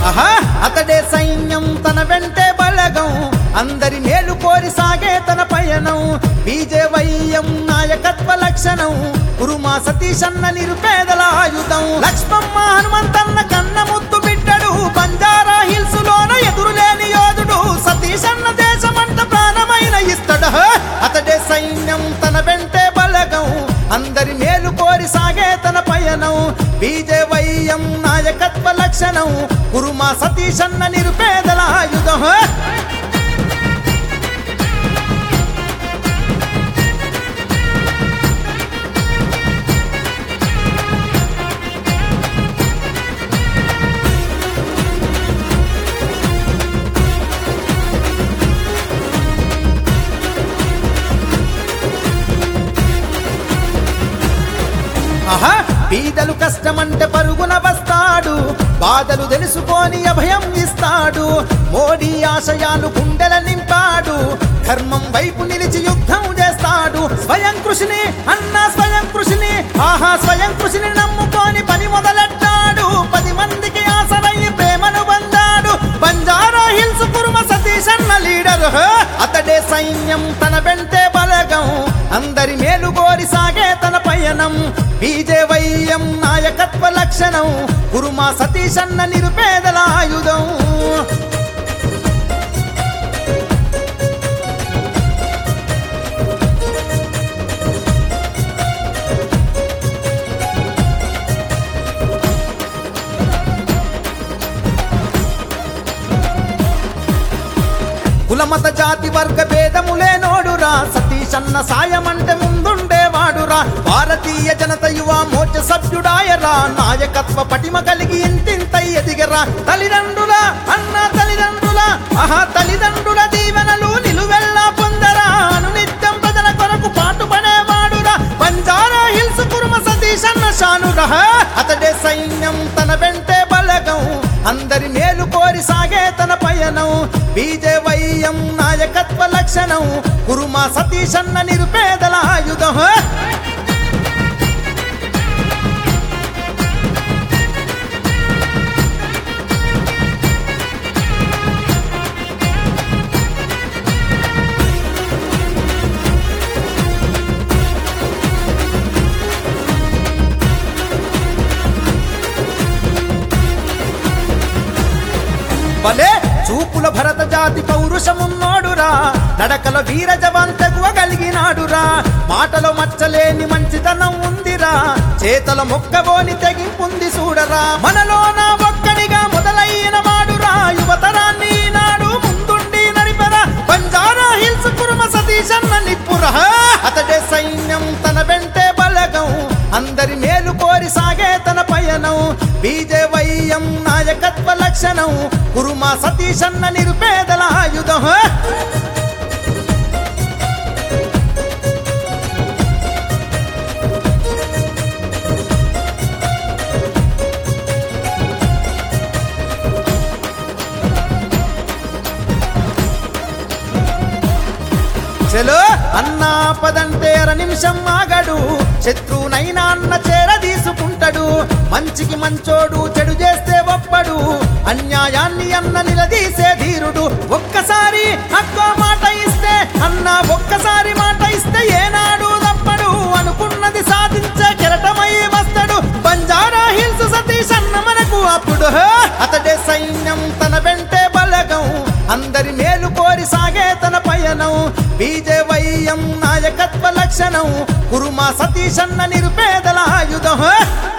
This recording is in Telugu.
ఆహా అతడే సైన్యం తన వెంటే బలగం అందరి మేలు కోరి సాగే తన పయనం బీజేవైఎం నాయకత్వ లక్షణం కురుమా సతీషన్న నిరుపేదల ఆయుధం లక్ష్మమ్మ హనుమంతన్న కన్న ముద్దు బిడ్డడు బంజారా హిల్స్ లోన ఎదురులేని యోధుడు సతీషన్న దేశమంట ప్రాణమైన ఇస్తడు అతడే సైన్యం తన వెంటే బలగం అందరి మేలు కోరి సాగే తన పయనం బీజేవైఎం నాయకత్వ లక్షణం కురుమా సతీషన్న నిరుపేదల ఆయుధం ఆహా బీదలు కష్టమంటే పరుగున వస్తాడు బాధలు తెలుసుకొని అభయం ఇస్తాడు మోడీ ఆశయాలు గుండెల నింపాడు ధర్మం వైపు నిలిచి యుద్ధం చేస్తాడు స్వయం కృషిని అన్న స్వయం కృషిని ఆహా స్వయం కృషిని నమ్ముకొని పని మొదలెట్టాడు పది మందికి ఆసరై ప్రేమను పొందాడు బంజారా హిల్స్ కురుమ సతీష్ అన్న లీడర్ అతడే సైన్యం తన వెంటే బలగం అందరి మేలు కోరి సాగే తన పయనం బీజేవైఎం నాయకత్వ లక్షణం కురుమా సతీష్ అన్న నిరుపేదల ఆయుధం కులమత జాతి వర్గ భేదములే నోడురా సతీష్ అన్న సాయమంటే ముందుండేవాడురా భారతీయ జనత యువ మోర్చ సభ్యుడాయరా నాయకత్వ పటిమ కలిగి ఇంతింత ఎదిగరా తల్లిదండ్రుల అన్న తల్లిదండ్రుల ఆహా తల్లిదండ్రుల దీవెనలు నిలువెల్లా పొందరా అనునిత్యం ప్రజల కొరకు పాటుపడేవాడురా బంజారా హిల్స్ కురుమ సతీష్ అన్న షానురా అతడే సైన్యం తన వెంటే బలగం అందరి మేలు కోరి సాగే తన పయనం బీజేవైఎం నాయకత్వ లక్షణం కురుమా సతీష్ అన్న నిరుపేదల ఆయుధం భలే చూపుల భరత జాతి పౌరుషమున్నోడురా నడకల వీర జవాన్ తెగువగలిగినాడురా మాటలో మచ్చలేని మంచితనం ఉందిరా చేతల మొక్కబోని తెగింపుంది చూడరా మనలోన ఒక్కడిగా మొదలైన వాడురా యువతరాన్ని నాడు ముందుండి నడిపరా బంజారా హిల్స్ కురుమ సతీష్ అన్న నిప్పురా అతడే సైన్యం తన వెంటే బలగం అందరి మేలు కోరి సాగే తన పయనం బీజేవైఎం నాయకత్వ లక్షణం కురుమా సతీష్ అన్న నిరుపేదల ఆయుధం చలో అన్నా పదంటే అర నిమిషం ఆగడు శత్రువునైనా అన్న చేర తీసుకుంటాడు మంచికి మంచోడు చెడు చేస్తే ఒప్పడు అన్యాయాన్ని అన్న నిలదీసే ధీరుడు ఒక్కసారి అక్కో మాట ఇస్తే అన్న ఒక్కసారి మాట ఇస్తే ఏనాడు తప్పడు అనుకున్నది సాధించే కెరటమై వస్తాడు బంజారా హిల్స్ సతీష్ అన్న మనకు అప్పుడు అతడే సైన్యం తన వెంటే బలగం అందరి మేలు కోరి సాగే తన పయనం బీజేవైఎం నాయకత్వ లక్షణం కురుమా సతీష్ అన్న నిరుపేదల ఆయుధం